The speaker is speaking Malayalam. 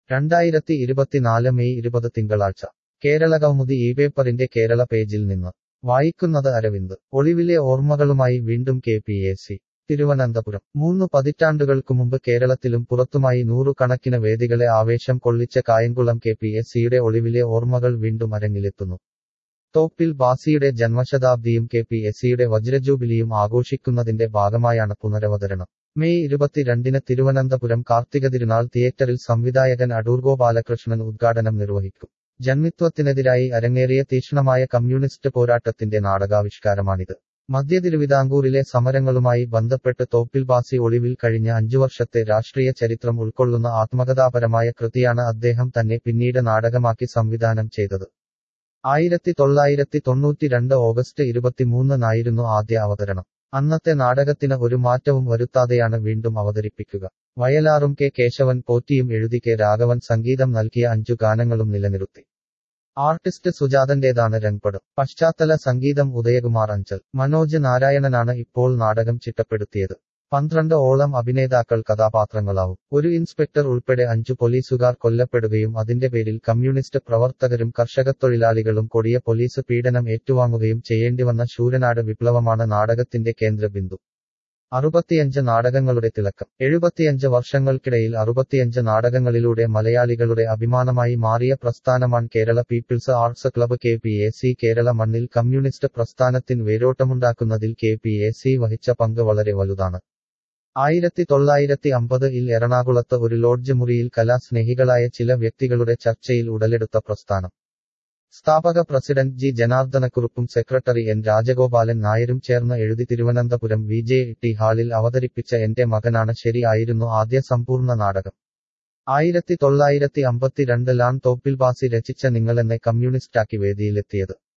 രണ്ടായിരത്തി ഇരുപത്തിനാല് മെയ് ഇരുപത് തിങ്കളാഴ്ച കേരള കൗമുദി ഈ പേപ്പറിന്റെ കേരള പേജിൽ നിന്ന് വായിക്കുന്നത് അരവിന്ദ് ഒളിവിലെ ഓർമ്മകളുമായി വീണ്ടും K P A C Thiruvananthapuram മൂന്ന് പതിറ്റാണ്ടുകൾക്കു മുമ്പ് കേരളത്തിലും പുറത്തുമായി നൂറുകണക്കിന് വേദികളെ ആവേശം കൊള്ളിച്ച കായംകുളം കെ പി എസ് സിയുടെ ഒളിവിലെ ഓർമ്മകൾ വീണ്ടും അരങ്ങിലെത്തുന്നു തോപ്പിൽ ബാസിയുടെ ജന്മശതാബ്ദിയും കെ പി എസ് സിയുടെ വജ്രജൂബിലിയും ആഘോഷിക്കുന്നതിന്റെ ഭാഗമായാണ് പുനരവതരണം മെയ് ഇരുപത്തിരണ്ടിന് തിരുവനന്തപുരം കാർത്തിക തിരുനാൾ തിയേറ്ററിൽ സംവിധായകൻ അടൂർ ഗോപാലകൃഷ്ണൻ ഉദ്ഘാടനം നിർവഹിക്കും ജന്മിത്വത്തിനെതിരായി അരങ്ങേറിയ തീക്ഷ്ണമായ കമ്മ്യൂണിസ്റ്റ് പോരാട്ടത്തിന്റെ നാടകാവിഷ്കാരമാണിത് മധ്യ തിരുവിതാംകൂറിലെ സമരങ്ങളുമായി ബന്ധപ്പെട്ട് തോപ്പിൽ ബാസി ഒളിവിൽ കഴിഞ്ഞ അഞ്ചു വർഷത്തെ രാഷ്ട്രീയ ചരിത്രം ഉൾക്കൊള്ളുന്ന ആത്മകഥാപരമായ കൃതിയാണ് അദ്ദേഹം തന്നെ പിന്നീട് നാടകമാക്കി സംവിധാനം ചെയ്തത് ആയിരത്തി തൊള്ളായിരത്തി തൊണ്ണൂറ്റിരണ്ട് ഓഗസ്റ്റ് ഇരുപത്തിമൂന്നിനായിരുന്നു ആദ്യ അവതരണം അന്നത്തെ നാടകത്തിന് ഒരു മാറ്റവും വരുത്താതെയാണ് വീണ്ടും അവതരിപ്പിക്കുക വയലാറും കെ കേശവൻ പോറ്റിയും എഴുതി കെ രാഘവൻ സംഗീതം നൽകിയ അഞ്ചു ഗാനങ്ങളും നിലനിർത്തി ആർട്ടിസ്റ്റ് സുജാതന്റേതാണ് രംഗ്പടം പശ്ചാത്തല സംഗീതം ഉദയകുമാർ അഞ്ചൽ മനോജ് നാരായണനാണ് ഇപ്പോൾ നാടകം ചിട്ടപ്പെടുത്തിയത് പന്ത്രണ്ട് ഓളം അഭിനേതാക്കൾ കഥാപാത്രങ്ങളാവും ഒരു ഇൻസ്പെക്ടർ ഉൾപ്പെടെ അഞ്ചു പോലീസുകാർ കൊല്ലപ്പെടുകയും അതിന്റെ പേരിൽ കമ്മ്യൂണിസ്റ്റ് പ്രവർത്തകരും കർഷകത്തൊഴിലാളികളും കൊടിയ പോലീസ് പീഡനം ഏറ്റുവാങ്ങുകയും ചെയ്യേണ്ടിവന്ന ശൂരനാട് വിപ്ലവമാണ് നാടകത്തിന്റെ കേന്ദ്രബിന്ദു അറുപത്തിയഞ്ച് നാടകങ്ങളുടെ തിളക്കം എഴുപത്തിയഞ്ച് വർഷങ്ങൾക്കിടയിൽ അറുപത്തിയഞ്ച് നാടകങ്ങളിലൂടെ മലയാളികളുടെ അഭിമാനമായി മാറിയ പ്രസ്ഥാനമാണ് Kerala people's arts club K P A C Kerala മണ്ണിൽ കമ്മ്യൂണിസ്റ്റ് പ്രസ്ഥാനത്തിന് വേരോട്ടമുണ്ടാക്കുന്നതിൽ കെ പി എ സി വഹിച്ച പങ്ക് വളരെ വലുതാണ് ആയിരത്തി തൊള്ളായിരത്തി അമ്പത് ഇൽ എറണാകുളത്ത് ഒരു ലോഡ്ജ് മുറിയിൽ കലാസ്നേഹികളായ ചില വ്യക്തികളുടെ ചർച്ചയിൽ ഉടലെടുത്ത പ്രസ്ഥാനം സ്ഥാപക പ്രസിഡന്റ് ജി ജനാർദ്ദനക്കുറുപ്പും സെക്രട്ടറി എൻ രാജഗോപാലൻ നായരും ചേർന്ന് എഴുതി തിരുവനന്തപുരം വി ജെ ടി ഹാളിൽ അവതരിപ്പിച്ച എന്റെ മകനാണ് ശരി ആയിരുന്നു ആദ്യ സമ്പൂർണ്ണ നാടകം ആയിരത്തി തൊള്ളായിരത്തി അമ്പത്തിരണ്ടിലാണ് തോപ്പിൽ ബാസി രചിച്ച നിങ്ങളെന്നെ കമ്മ്യൂണിസ്റ്റാക്കി വേദിയിലെത്തിയത്